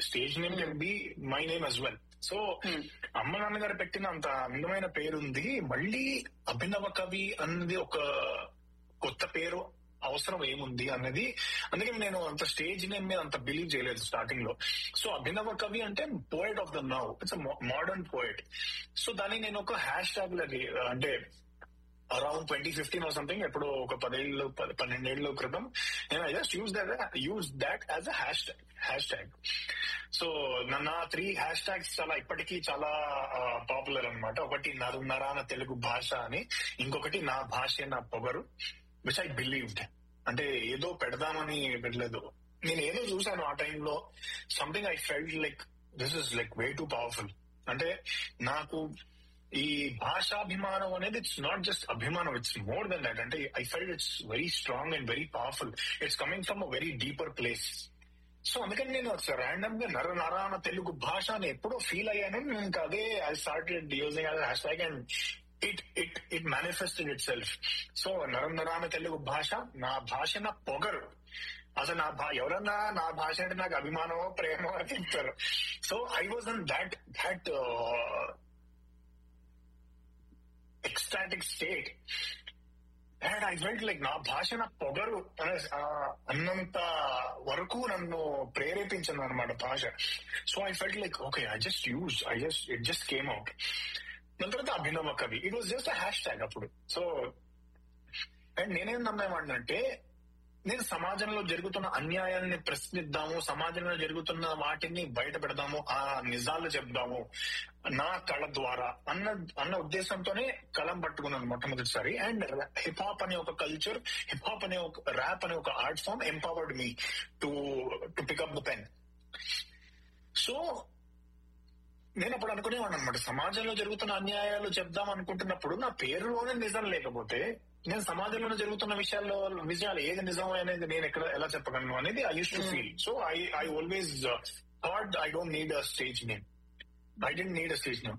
Stage name can be my name as well so అమ్మ నాన్నగారు పెట్టిన అంత అందమైన పేరుంది మళ్ళీ అభినవ కవి అన్నది ఒక కొత్త పేరు అవసరం ఏముంది అన్నది అందుకే నేను అంత స్టేజ్ నేమ్ మీద అంత బిలీవ్ చేయలేదు స్టార్టింగ్ లో సో అభినవ కవి అంటే poet of the now it's modern poet so దాన్ని నేను ఒక హ్యాష్ ట్యాగ్ లకి అంటే around twenty fifteen or something ఎప్పుడు ఒక పదేళ్ళు ప- పన్నెండేళ్ల క్రితం నేను I just use that use that as a hashtag hashtag so నా త్రీ హ్యాష్ ట్యాగ్స్ చాలా ఇప్పటికీ చాలా పాపులర్ అన్నమాట ఒకటి నరునరాన తెలుగు భాష అని ఇంకొకటి నా భాష నా పొగరు విచ్ ఐ బిలీవ్డ్ అంటే ఏదో పెడదామని పెట్టలేదు నేను ఏదో చూశాను ఆ టైంలో something I felt like this is like way to powerful అంటే నాకు ఈ భాషాభిమానం అనేది ఇట్స్ నాట్ జస్ట్ అభిమానం ఇట్స్ మోర్ దెన్ దాట్ అంటే I felt it's very strong and very powerful it's coming from a very deeper place so అందుకని నేను random గా నర నరాన తెలుగు భాష అని ఎప్పుడో ఫీల్ అయ్యాను నేను ఇంకా అదే I started using hashtag and it it it manifested itself so నరం నరాన తెలుగు భాష నా భాష నా పొగరు అసలు నా భా ఎవరన్నా నా భాష అంటే నాకు అభిమానమో ప్రేమో అని చెప్తారు so I was on that that ecstatic state and I felt like నా భాష నా పొగరు అనే ఆ, అన్నంత వరకు నన్ను ప్రేరేపించింది అనమాట భాష so I felt like okay I just use I just it just came out దాని తర్వాత Abhinava Kavi it was just hashtag అప్పుడు సో అండ్ నేనేం నమ్మేవాడినంటే నేను సమాజంలో జరుగుతున్న అన్యాయాన్ని ప్రశ్నిద్దాము సమాజంలో జరుగుతున్న వాటిని బయట పెడదాము ఆ నిజాలు చెప్దాము నా కళ ద్వారా అన్న అన్న ఉద్దేశంతోనే కలం పట్టుకున్నాను మొట్టమొదటిసారి అండ్ హిప్ హాప్ అనే ఒక కల్చర్ హిప్ హాప్ అనే ఒక ర్యాప్ అనే ఒక art form empowered me to to pick up the pen so నేను అప్పుడు అనుకునేవాడిని అనమాట సమాజంలో జరుగుతున్న అన్యాయాలు చెప్దాం అనుకుంటున్నప్పుడు నా పేరులోనే నిజం లేకపోతే నేను సమాజంలో జరుగుతున్న విషయాల్లో విషయాలు ఏది నిజం అనేది నేను ఎక్కడ ఎలా చెప్పగలను అనేది I use to feel so I I always thought I don't need a stage name I don't need a stage name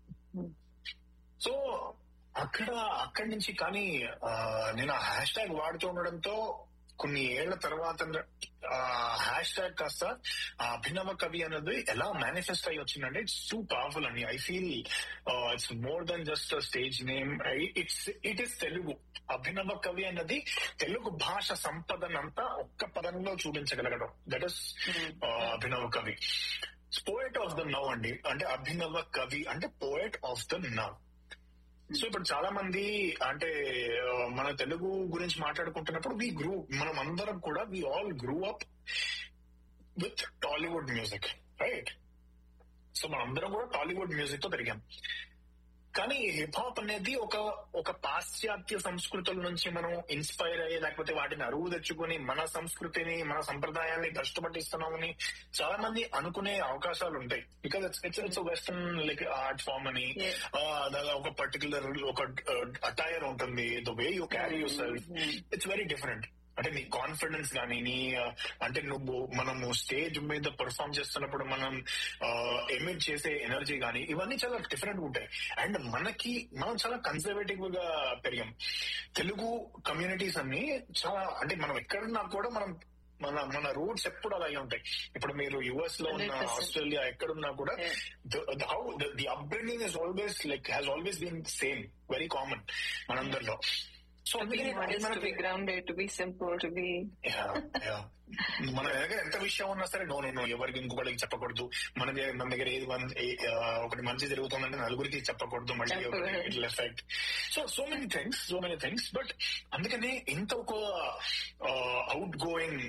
so అక్కడ అక్కడి నుంచి కానీ ఆ, నేను ఆ హ్యాష్ ట్యాగ్ వాడుతూ ఉండడంతో కొన్ని ఏళ్ల తర్వాత హ్యాష్ ట్యాగ్ కాస్త ఆ అభినవ కవి అన్నది ఎలా మేనిఫెస్ట్ అయ్యి వచ్చిందంటే ఇట్స్ టూ పవర్ఫుల్ అండి I feel it's more than just stage name it's it is Telugu Abhinava Kavi అన్నది తెలుగు భాష సంపదనంతా ఒక్క పదంలో చూపించగలగడం దట్ ఇస్ అభినవ కవి పోయట్ ఆఫ్ ద నవ్ అండి అంటే అభినవ కవి అంటే poet of the now so ఇప్పుడు చాలా మంది అంటే ఆ, మన తెలుగు గురించి మాట్లాడుకుంటున్నప్పుడు వి గ్రూ మనం అందరం కూడా we all grew up with Tollywood music right so మనం అందరం కూడా టాలీవుడ్ మ్యూజిక్ తో పెరిగాం కానీ హిప్ హాప్ అనేది ఒక ఒక పాశ్చాత్య సంస్కృతుల నుంచి మనం ఇన్స్పైర్ అయ్యి లేకపోతే వాటిని అరువు తెచ్చుకొని మన సంస్కృతిని మన సంప్రదాయాన్ని భ్రష్టు పట్టిస్తున్నామని చాలా మంది అనుకునే అవకాశాలు ఉంటాయి because it's it's it's western like art form అని Yeah. ఆ, దానిలో ఒక పర్టికులర్ ఒక అటైర్ ఉంటుంది the way you carry yourself it's very different అంటే నీ కాన్ఫిడెన్స్ కానీ నీ ఆ, అంటే నువ్వు మనము స్టేజ్ మీద పర్ఫామ్ చేస్తున్నప్పుడు మనం ఎమిట్ చేసే ఎనర్జీ కానీ ఇవన్నీ చాలా డిఫరెంట్ ఉంటాయి అండ్ మనకి మనం చాలా కన్సర్వేటివ్ గా పెరిగాం తెలుగు కమ్యూనిటీస్ అన్ని చాలా అంటే మనం ఎక్కడున్నా కూడా మనం మన మన రూట్స్ ఎప్పుడు అలాగే ఉంటాయి ఇప్పుడు మీరు యుఎస్ లో ఉన్న 100%. ఆస్ట్రేలియా ఎక్కడున్నా కూడా Yeah. How the upbringing is always like has always been same very common మనందరిలో సో అందుకని What is to మనకి be grounded, to be simple, to be Yeah, yeah. మన దగ్గర ఎంత విషయం ఉన్నా సరే నో నో ఎవరికి ఇంకొకరికి చెప్పకూడదు మన దగ్గర మన దగ్గర ఏది వన్- ఏ- ఆ, ఒకటి మంచి జరుగుతుందంటే నలుగురికి చెప్పకూడదు మళ్ళీ చెప్పకూడదు. It effect so so many things so many things but అందుకని ఇంత ఒక అవుట్ గోయింగ్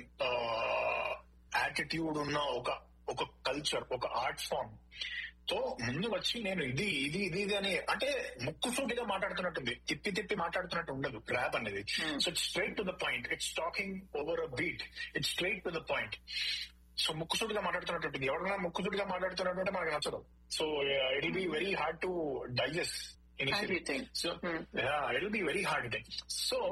యాటిట్యూడ్ ఉన్న ఒక ఒక కల్చర్ ఒక ఆర్ట్ ఫామ్ తో ముందు వచ్చి నేను ఇది ఇది ఇది ఇది అని అంటే ముక్కుసూటిగా మాట్లాడుతున్నట్టుంది తిప్పి తిప్పి మాట్లాడుతున్నట్టు ఉండదు ర్యాప్ అనేది Hmm. So it's straight to the point it's talking over a beat it's straight to the point so ముక్కుసూటిగా మాట్లాడుతున్నట్టు ఎవరైనా ముక్కుసూటిగా మాట్లాడుతున్నట్టు అంటే మనకు నచ్చదు so it will be very hard to digest How do you think? So Hmm. It will be very hard thing so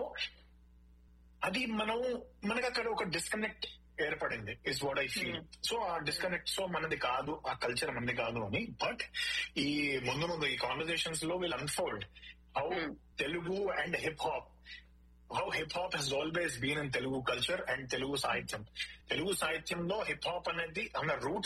అది మనం మనకి అక్కడ ఒక డిస్కనెక్ట్ ఏర్పడింది is what I feel so ఆ డిస్కనెక్ట్ సో మనది కాదు ఆ కల్చర్ మనది కాదు అని బట్ ఈ ముందు ముందు ఈ కాన్వర్సేషన్స్ లో will unfold how Hmm. Telugu and hip hop how hip hop has always been in Telugu culture and Telugu సాహిత్యం తెలుగు సాహిత్యంలో హిప్ హాప్ అనేది మన రూట్స్